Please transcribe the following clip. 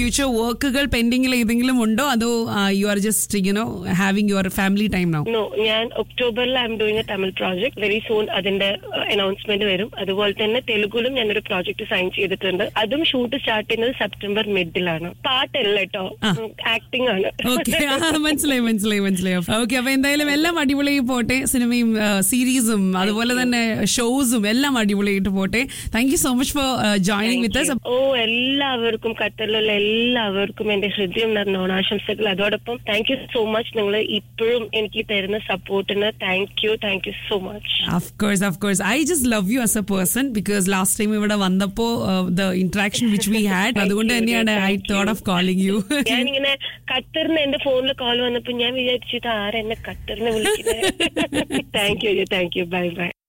Future വർക്കുകൾ പെൻഡിങ്ങിൽ ഏതെങ്കിലും ഉണ്ടോ അതോ you are just you know having your family time now no ഞാൻ ഒക്ടോബറിൽ I'm doing a Tamil project very soon അതിന്റെ അനൗൺസ്മെന്റ് വരും അതുപോലെ തന്നെ തെലുഗുലും ഞാനൊരു പ്രോജക്ട് സൈൻ ചെയ്തിട്ടുണ്ട് അതും ഷൂട്ട് സ്റ്റാർട്ട് ചെയ്യുന്നത് സെപ്റ്റംബർ മിഡിലാണ് പാട്ടല്ല കേട്ടോ ആക്ടിംഗ് ആണ് ഓക്കെ മനസ്സിലായി മനസ്സിലായി മനസ്സിലായി ഓക്കെ അപ്പൊ എന്തായാലും എല്ലാം അടിപൊളിയായി പോട്ടെ സിനിമയും സീരീസും അതുപോലെ തന്നെ ഷോസും എല്ലാം അടിപൊളിയായിട്ട് പോട്ടെ thank you so much for joining with us ഓ എല്ലാവർക്കും ഖത്തറിലുള്ള എല്ലാവർക്കും എന്റെ ഹൃദയം നിറഞ്ഞ ഓണാശംസകൾ അതോടൊപ്പം താങ്ക് യു സോ മച്ച് നിങ്ങൾ ഇപ്പോഴും എനിക്ക് തരുന്ന സപ്പോർട്ടിന് thank you thank you so much Of course, of course. I just love you as a person because last time ഇവിടെ വന്നപ്പോ the interaction which we had അതുകൊണ്ട് തന്നെയാണ് I thought of calling you ഞാനിങ്ങനെ ഖത്തറിന് എന്റെ ഫോണിൽ കോൾ വന്നപ്പോ ഞാൻ വിചാരിച്ചു ഇത് ആരെന്നെ ഖത്തറിനെ വിളിക്കുന്നത് thank you thank you bye by